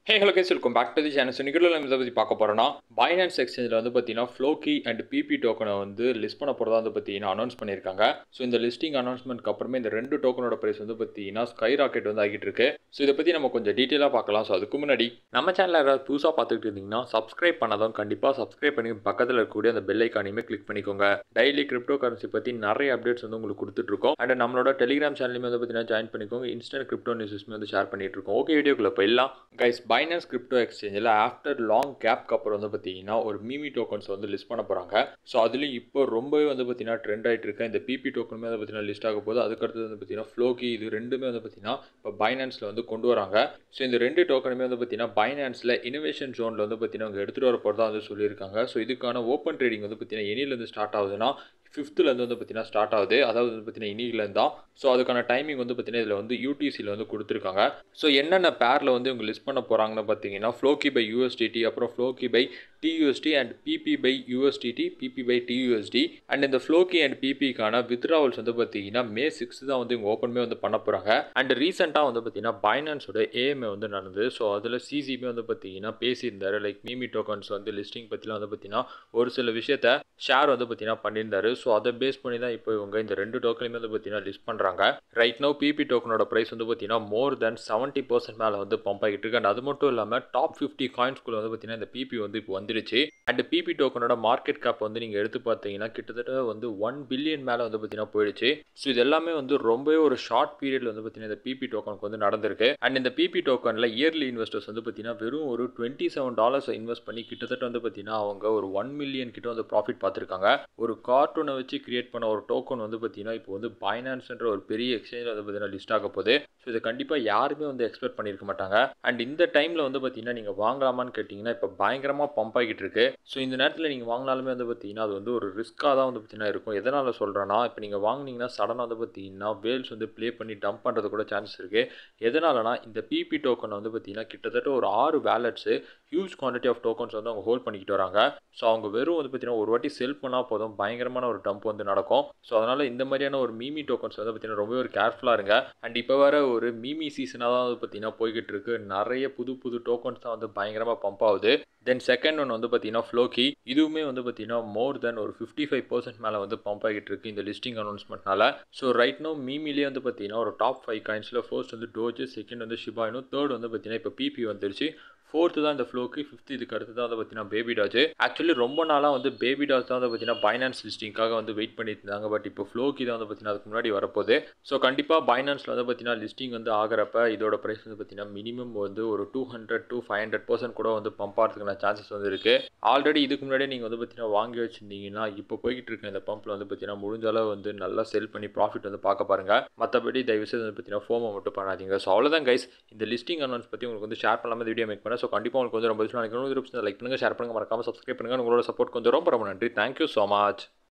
hey hello guys welcome back to the channel so நிகழ்வில் நம்ம இதை பற்றி பார்க்க போகிறோன்னா பைனான்ஸ் எக்ஸ்சேஞ்சில் வந்து பார்த்தீங்கன்னா ஃப்ளோக்கி அண்ட் பிபி டோக்கனை வந்து லிஸ்ட் பண்ண போகிறதா வந்து பார்த்தீங்கன்னா அனௌன்ஸ் பண்ணியிருக்காங்க ஸோ இந்த லிஸ்டிங் அனௌன்ஸ்மெண்ட்க்கு அப்புறமே இந்த ரெண்டு டோக்கனோட ப்ரைஸ் வந்து பார்த்தீங்கன்னா ஸ்கை ராக்கெட் வந்து ஆகிட்டு இருக்கு ஸோ இதை பற்றி நம்ம கொஞ்சம் டீட்டெயிலாக பார்க்கலாம் ஸோ அதுக்கு முன்னாடி நம்ம சேனலில் யாராவது புதுசாக பார்த்துக்கிட்டு இருந்தீங்கன்னா சப்ஸ்கிரைப் பண்ணாதவங்க கண்டிப்பாக சப்ஸ்கிரைப் பண்ணி பக்கத்தில் இருக்கக்கூடிய அந்த பெல் ஐக்கானையுமே கிளிக் பண்ணிக்கோங்க டெய்லி கிரிப்டோ கரன்சி பற்றி நிறைய அப்டேட்ஸ் வந்து உங்களுக்கு கொடுத்துட்ருக்கோம் அண்ட் நம்மளோட டெலிகிராம் சேனலுமே வந்து பார்த்தீங்கன்னா ஜாயின் பண்ணிக்கோங்க இன்ஸ்டன்ட் கிரிப்டோ நியூஸஸ்மே வந்து ஷேர் பண்ணிட்டு இருக்கோம் ஓகே வீடியோக்குள்ள போயிடலாம் கைஸ் பைனான்ஸ் கிரிப்டோ எக்ஸ்சேஞ்சில் ஆஃப்டர் லாங் கேப்க்கு அப்புறம் வந்து பார்த்தீங்கன்னா ஒரு மிமி டோக்கன்ஸ் வந்து லிஸ்ட் பண்ண போகிறாங்க ஸோ அதுலேயும் இப்போ ரொம்பவே வந்து பார்த்தீங்கன்னா ட்ரெண்ட் ஆகிட்டு இருக்கு இந்த பிபி டோக்கனுமே வந்து பார்த்தீங்கன்னா லிஸ்ட் ஆக போது அதுக்கடுத்து வந்து பார்த்தீங்கன்னா ஃப்ளோக்கி இது ரெண்டுமே வந்து பார்த்தீங்கன்னா இப்போ பைனான்ஸில் வந்து கொண்டு வராங்க ஸோ இந்த ரெண்டு டோக்கனுமே வந்து பார்த்தீங்கன்னா பைனான்ஸில் இனோவேஷன் ஜோனில் வந்து பார்த்தீங்கன்னா அவங்க எடுத்துகிட்டு வர போகிறதா வந்து சொல்லியிருக்காங்க ஸோ இதுக்கான ஓப்பன் ட்ரேடிங் வந்து பார்த்தீங்கன்னா எனிலேருந்து ஸ்டார்ட் ஆகுதுன்னா ஃபிஃப்த்துலேருந்து வந்து பார்த்தீங்கன்னா ஸ்டார்ட் ஆகுது அதாவது வந்து பார்த்தீங்கன்னா இனிலேருந்து தான் ஸோ அதுக்கான டைமிங் வந்து பார்த்தீங்கன்னா இதில் வந்து யூடிசியில் வந்து கொடுத்துருக்காங்க ஸோ என்னென்ன பேரில் வந்து இவங்க லிஸ்ட் பண்ண போகிறாங்கன்னு பார்த்தீங்கன்னா ஃப்ளோக்கி பை யூஎஸ்டிடி அப்புறம் Floki by TUSD and Pepe by USDT Pepe by TUSD and இந்த ஃப்ளோக்கி அண்ட் பிபிக்கான வித்ராவல்ஸ் வந்து பார்த்தீங்கன்னா மே சிக்ஸ் தான் வந்து இவங்க ஓப்பனுமே வந்து பண்ண போகிறாங்க அண்ட் ரீசெண்டாக வந்து பார்த்தீங்கன்னா பைனான்ஸோட ஏஎம்ஏ வந்து நடந்தது ஸோ அதில் சிசிபி வந்து பார்த்தீங்கன்னா பேசியிருந்தாரு லைக் மீமி டோக்கன்ஸ் வந்து லிஸ்டிங் பற்றிலாம் வந்து பார்த்தீங்கன்னா ஒரு சில விஷயத்த ஷேர் வந்து பார்த்தீங்கன்னா பண்ணியிருந்தாரு ஸோ அதை பேஸ் பண்ணி தான் இப்போ இவங்க இந்த ரெண்டு டோக்கனையுமே வந்து பார்த்தீங்கன்னா லிஸ்ட் பண்ணுறாங்க ரைட் நோ பிபி டோக்கனோட ப்ரைஸ் வந்து பார்த்தீங்கன்னா மோர் தென் செவன்ட்டி பர்சன்ட் மேலே வந்து பம்ப் ஆகிட்டு இருக்கு அண்ட் அது மட்டும் இல்லாமல் டாப் ஃபிஃப்டி காயின்ஸ்குள்ளே வந்து பார்த்தீங்கன்னா இந்த பிபி வந்து இப்போ வந்துருச்சு அண்ட் பிபி டோக்கனோட மார்க்கெட் கேப் வந்து நீங்கள் எடுத்து பார்த்தீங்கன்னா கிட்டத்தட்ட வந்து ஒன் பில்லியன் மேலே வந்து பார்த்தீங்கன்னா போயிடுச்சு ஸோ இது எல்லாமே வந்து ரொம்பவே ஒரு ஷார்ட் பீரியடில் வந்து பார்த்தீங்கன்னா இந்த பிபி டோக்கனுக்கு வந்து நடந்திருக்கு அண்ட் இந்த பிபி டோக்கனில் இயர்லி இன்வெஸ்டர்ஸ் வந்து பார்த்தீங்கன்னா வெறும் ஒரு டுவெண்ட்டி செவன் டாலர்ஸ் இன்வெஸ்ட் பண்ணி கிட்டத்தட்ட வந்து பார்த்தீங்கன்னா அவங்க ஒரு ஒன் மில்லியன் கிட்ட வந்து ப்ராஃபிட் பார்த்துருக்காங்க ஒரு கார்ட்டூனை வச்சு கிரியேட் பண்ண ஒரு டோக்கன் வந்து பார்த்தீங்கன்னா இப்போ வந்து பைனான்ஸ்ன்ற ஒரு பெரிய எக்ஸ்சேஞ்சில் வந்து பார்த்தீங்கன்னா லிஸ்ட் ஆக போகுது ஸோ இதை கண்டிப்பாக யாருமே வந்து எக்ஸ்பெக்ட் பண்ணியிருக்க மாட்டாங்க அண்ட் இந்த டைமில் வந்து பார்த்தீங்கன்னா நீங்கள் வாங்கலாமான்னு கேட்டிங்கன்னா இப்போ பயங்கரமாக பம்ப் ஆகிட்டு இருக்கு ஸோ இந்த நேரத்தில் நீங்கள் வாங்கினாலுமே வந்து பார்த்தீங்கன்னா அது வந்து ஒரு ரிஸ்க்காக தான் வந்து பார்த்தீங்கன்னா இருக்கும் எதனால் சொல்கிறேன்னா இப்போ நீங்கள் வாங்கினீங்கன்னா சடனாக வந்து பார்த்தீங்கன்னா வேல்ஸ் வந்து ப்ளே பண்ணி டம்ப் பண்ணுறது கூட சான்ஸ் இருக்குது எதனாலனா இந்த பிபி டோக்கன் வந்து பார்த்தீங்கன்னா கிட்டத்தட்ட ஒரு ஆறு wallets huge quantity of tokens வந்து அவங்க ஹோல்ட் பண்ணிக்கிட்டு வராங்க ஸோ அவங்க வெறும் வந்து பார்த்தீங்கன்னா ஒரு வாட்டி செல் பண்ணால் போதும் பயங்கரமான ஒரு டம்ப் வந்து நடக்கும் ஸோ அதனால் இந்த மாதிரியான ஒரு மீமி டோக்கன்ஸ் வந்து பார்த்தீங்கன்னா ரொம்பவே ஒரு கேர்ஃபுல்லாக இருங்க அண்ட் இப்போ வர ஒரு மீமி சீசனாக தான் வந்து பார்த்தீங்கன்னா போய்கிட்டு இருக்கு நிறைய புது புது டோக்கன்ஸ் தான் வந்து பயங்கரமாக பம்ப் ஆகுது தென் செகண்ட் ஒன் வந்து பார்த்தீங்கன்னா ஃப்ளோக்கி இதுவுமே வந்து பார்த்தீங்கன்னா மோர் தென் ஒரு ஃபிஃப்டி ஃபைவ் பர்சன்ட் மேலே வந்து பம்ப் ஆகிட்டு இருக்கு இந்த லிஸ்டிங் அனௌன்ஸ்மெண்ட்னால ஸோ ரைட் நோ மீமிலே வந்து பார்த்தீங்கன்னா ஒரு டாப் ஃபைவ் காயின்ஸில் ஃபர்ஸ்ட் வந்து டோஜு செகண்ட் வந்து ஷிபாயினும் தேர்ட் வந்து பார்த்தீங்கன்னா இப்போ பிபி வந்துருச்சு ஃபோர்த்து தான் இந்த ஃப்ளோக்கு ஃபிஃப்த் இதுக்கு அடுத்து தான் வந்து பார்த்தீங்கன்னா பேபி டாஜ் ஆக்சுவலி ரொம்ப நாளாக வந்து பேபி டாஜ் தான் வந்து பார்த்தீங்கன்னா பைனான்ஸ் லிஸ்டிங்காக வந்து வெயிட் பண்ணிட்டு இருந்தாங்க பட் இப்போ ஃப்ளோக்கி தான் வந்து பார்த்தீங்கன்னா அதுக்கு முன்னாடி வரப்போகுது ஸோ கண்டிப்பாக பைனான்ஸில் வந்து பார்த்தீங்கன்னா லிஸ்டிங் வந்து ஆகிறப்ப இதோட ப்ரைஸ் வந்து பார்த்தீங்கன்னா மினிமம் வந்து ஒரு two hundred two five hundred percent கூட வந்து பம்ப் ஆகிறதுக்கான சான்சஸ் வந்து இருக்குது ஆல்ரெடி இதுக்கு முன்னாடி நீங்கள் வந்து பார்த்தீங்கன்னா வாங்கி வச்சிருந்தீங்கன்னா இப்போ போய்கிட்டு இருக்க இந்த பம்பில் வந்து பார்த்தீங்கன்னா முடிஞ்ச அளவு வந்து நல்லா செல் பண்ணி ப்ராஃபிட் வந்து பார்க்க பாருங்க மற்றபடி தயவுசெய்து வந்து பார்த்தீங்கன்னா ஃபோமை மட்டும் பண்ணாதீங்க ஸோ அவ்வளோதான் கைஸ் இந்த லிஸ்டிங் அனௌன்ஸ் பற்றி உங்களுக்கு வந்து ஷேர் பண்ணாமல் வீடியோ மேக் பண்ணேன் ஸோ கண்டிப்பாக உங்களுக்கு வந்து ரொம்ப யூஸ்ஃபுல்லாக நினைக்கணும் லைக் பண்ணுங்கள் ஷேர் பண்ணுங்கள் மறக்காமல் சப்ஸ்கிரைப் பண்ணுங்கள் உங்களோட சப்போர்ட் கொஞ்சம் ரொம்ப ரொம்ப நன்றி தேங்க்யூ ஸோ மச்